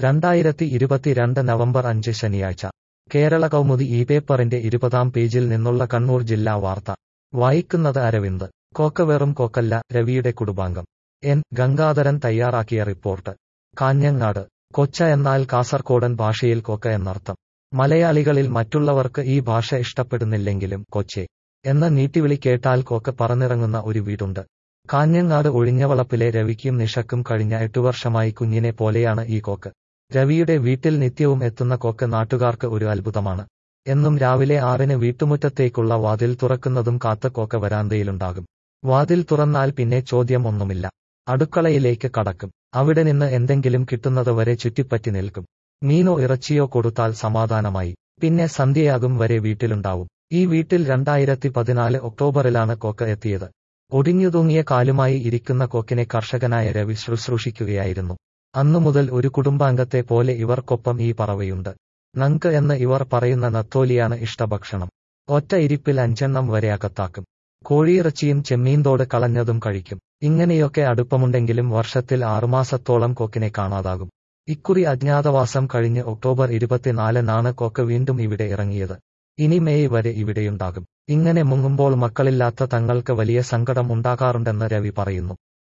രണ്ടായിരത്തി ഇരുപത്തിരണ്ട് നവംബർ അഞ്ച് ശനിയാഴ്ച കേരള കൗമുദി ഈ പേപ്പറിന്റെ ഇരുപതാം പേജിൽ നിന്നുള്ള കണ്ണൂർ ജില്ലാ വാർത്ത വായിക്കുന്നത് അരവിന്ദ് കോക്ക വെറും കോക്കല്ല രവിയുടെ കുടുംബാംഗം എൻ ഗംഗാധരൻ തയ്യാറാക്കിയ റിപ്പോർട്ട് കാഞ്ഞങ്ങാട് കൊച്ച എന്നാൽ കാസർകോടൻ ഭാഷയിൽ കൊക്ക എന്നർത്ഥം മലയാളികളിൽ മറ്റുള്ളവർക്ക് ഈ ഭാഷ ഇഷ്ടപ്പെടുന്നില്ലെങ്കിലും കൊച്ചെ എന്ന നീട്ടിവിളി കേട്ടാൽ കൊക്ക പറന്നിറങ്ങുന്ന ഒരു വീടുണ്ട് കാഞ്ഞങ്ങാട് ഒഴിഞ്ഞവളപ്പിലെ രവിക്കും നിഷക്കും കഴിഞ്ഞ എട്ടു വർഷമായി കുഞ്ഞിനെ പോലെയാണ് ഈ കോക്ക് രവിയുടെ വീട്ടിൽ നിത്യവും എത്തുന്ന കോക്ക് നാട്ടുകാർക്ക് ഒരു അത്ഭുതമാണ് എന്നും രാവിലെ ആറിന് വീട്ടുമുറ്റത്തേക്കുള്ള വാതിൽ തുറക്കുന്നതും കാത്ത കോക്ക വരാന്തയിലുണ്ടാകും വാതിൽ തുറന്നാൽ പിന്നെ ചോദ്യം ഒന്നുമില്ല അടുക്കളയിലേക്ക് കടക്കും അവിടെ നിന്ന് എന്തെങ്കിലും കിട്ടുന്നതുവരെ ചുറ്റിപ്പറ്റി നിൽക്കും മീനോ ഇറച്ചിയോ കൊടുത്താൽ സമാധാനമായി പിന്നെ സന്ധ്യയാകും വരെ വീട്ടിലുണ്ടാവും ഈ വീട്ടിൽ രണ്ടായിരത്തി പതിനാല് ഒക്ടോബറിലാണ് കോക്ക എത്തിയത് ഒടിഞ്ഞുതൂങ്ങിയ കാലുമായി ഇരിക്കുന്ന കോക്കിനെ കർഷകനായ രവി ശുശ്രൂഷിക്കുകയായിരുന്നു അന്നു മുതൽ ഒരു കുടുംബാംഗത്തെ പോലെ ഇവർക്കൊപ്പം ഈ പറവയുണ്ട് നങ്ക് എന്ന് ഇവർ പറയുന്ന നത്തോലിയാണ് ഇഷ്ടഭക്ഷണം ഒറ്റ ഇരിപ്പിൽ അഞ്ചെണ്ണം വരെ അകത്താക്കും കോഴിയിറച്ചിയും ചെമ്മീൻതോട് കളഞ്ഞതും കഴിക്കും ഇങ്ങനെയൊക്കെ അടുപ്പമുണ്ടെങ്കിലും വർഷത്തിൽ ആറുമാസത്തോളം കോക്കിനെ കാണാതാകും ഇക്കുറി അജ്ഞാതവാസം കഴിഞ്ഞ് ഒക്ടോബർ ഇരുപത്തിനാലിനാണ് കോക്ക് വീണ്ടും ഇവിടെ ഇറങ്ങിയത് ഇനി മെയ് വരെ ഇവിടെയുണ്ടാകും ഇങ്ങനെ മുങ്ങുമ്പോൾ മക്കളില്ലാത്ത തങ്ങൾക്ക് വലിയ സങ്കടം ഉണ്ടാകാറുണ്ടെന്ന് രവി പറയുന്നു